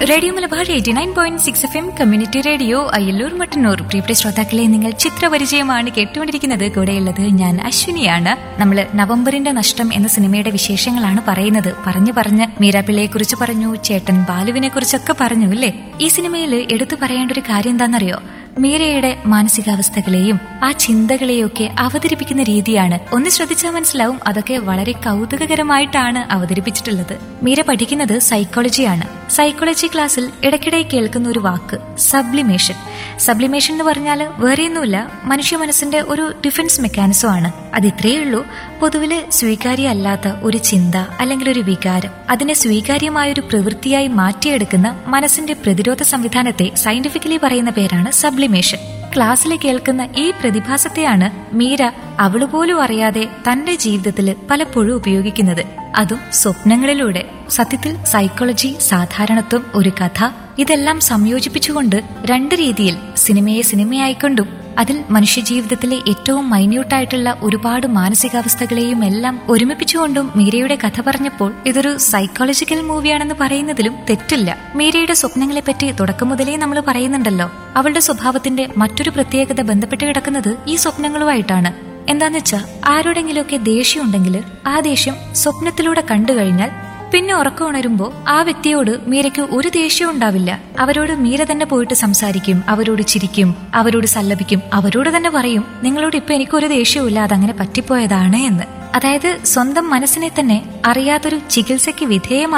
radio Malabar eighty nine point six F M community radio Ayyallur Mattannur പ്രിയപ്പെട്ട ശ്രോതാക്കളെ നിങ്ങൾ ചിത്രപരിചയമാണ് കേട്ടുകൊണ്ടിരിക്കുന്നത് കൂടെയുള്ളത് ഞാൻ അശ്വിനിയാണ് നമ്മൾ നവംബറിന്റെ നഷ്ടം എന്ന സിനിമയുടെ വിശേഷങ്ങളാണ് പറയുന്നത് പറഞ്ഞു പറഞ്ഞ് മീരാപ്പിള്ളയെ കുറിച്ച് പറഞ്ഞു ചേട്ടൻ ബാലുവിനെ കുറിച്ചൊക്കെ പറഞ്ഞു അല്ലേ ഈ സിനിമയിൽ എടുത്തു പറയേണ്ട ഒരു കാര്യം എന്താണെന്നറിയോ മീരയുടെ മാനസികാവസ്ഥകളെയും ആ ചിന്തകളെയും ഒക്കെ അവതരിപ്പിക്കുന്ന രീതിയാണ് ഒന്ന് ശ്രദ്ധിച്ചാൽ മനസ്സിലാവും അതൊക്കെ വളരെ കൗതുകകരമായിട്ടാണ് അവതരിപ്പിച്ചിട്ടുള്ളത് മീര പഠിക്കുന്നത് സൈക്കോളജിയാണ് സൈക്കോളജി ക്ലാസ്സിൽ ഇടയ്ക്കിടെ കേൾക്കുന്ന ഒരു വാക്ക് സബ്ലിമേഷൻ സബ്ലിമേഷൻ എന്ന് പറഞ്ഞാൽ വേറെയൊന്നുമില്ല മനുഷ്യ മനസ്സിന്റെ ഒരു ഡിഫൻസ് മെക്കാനിസം ആണ് അത് ഇത്രയേ ഉള്ളൂ പൊതുവില് സ്വീകാര്യമല്ലാത്ത ഒരു ചിന്ത അല്ലെങ്കിൽ ഒരു വികാരം അതിനെ സ്വീകാര്യമായ ഒരു പ്രവൃത്തിയായി മാറ്റിയെടുക്കുന്ന മനസ്സിന്റെ പ്രതിരോധ സംവിധാനത്തെ സയന്റിഫിക്കലി പറയുന്ന പേരാണ് സബ്ലിമേഷൻ ക്ലാസ്സിൽ കേൾക്കുന്ന ഈ പ്രതിഭാസത്തെയാണ് മീര അവള് പോലും അറിയാതെ തന്റെ ജീവിതത്തിൽ പലപ്പോഴും ഉപയോഗിക്കുന്നത് അതും സ്വപ്നങ്ങളിലൂടെ സത്യത്തിൽ സൈക്കോളജി സാധാരണത്വം ഒരു കഥ ഇതെല്ലാം സംയോജിപ്പിച്ചുകൊണ്ട് രണ്ട് രീതിയിൽ സിനിമയെ സിനിമയായിക്കൊണ്ടും അതിൽ മനുഷ്യജീവിതത്തിലെ ഏറ്റവും മൈന്യൂട്ടായിട്ടുള്ള ഒരുപാട് മാനസികാവസ്ഥകളെയും എല്ലാം ഒരുമിപ്പിച്ചുകൊണ്ടും മീരയുടെ കഥ പറഞ്ഞപ്പോൾ ഇതൊരു സൈക്കോളജിക്കൽ മൂവിയാണെന്ന് പറയുന്നതിലും തെറ്റില്ല മീരയുടെ സ്വപ്നങ്ങളെപ്പറ്റി തുടക്കം മുതലേ നമ്മൾ പറയുന്നുണ്ടല്ലോ അവളുടെ സ്വഭാവത്തിന്റെ മറ്റൊരു പ്രത്യേകത ബന്ധപ്പെട്ട് കിടക്കുന്നത് ഈ സ്വപ്നങ്ങളുമായിട്ടാണ് എന്താന്ന് വെച്ചാൽ ആരോടെങ്കിലുമൊക്കെ ദേഷ്യം ഉണ്ടെങ്കിൽ ആ ദേഷ്യം സ്വപ്നത്തിലൂടെ കണ്ടു കഴിഞ്ഞാൽ പിന്നെ ഉറക്കം ഉണരുമ്പോ ആ വ്യക്തിയോട് മീരയ്ക്ക് ഒരു ദേഷ്യവും ഉണ്ടാവില്ല അവരോട് മീര തന്നെ പോയിട്ട് സംസാരിക്കും അവരോട് ചിരിക്കും അവരോട് സല്ലപിക്കും അവരോട് തന്നെ പറയും നിങ്ങളോട് ഇപ്പൊ എനിക്കൊരു ദേഷ്യവുമില്ല അതങ്ങനെ പറ്റിപ്പോയതാണ് എന്ന് അതായത് സ്വന്തം മനസ്സിനെ തന്നെ അറിയാത്തൊരു ചികിത്സയ്ക്ക് വിധേയമാ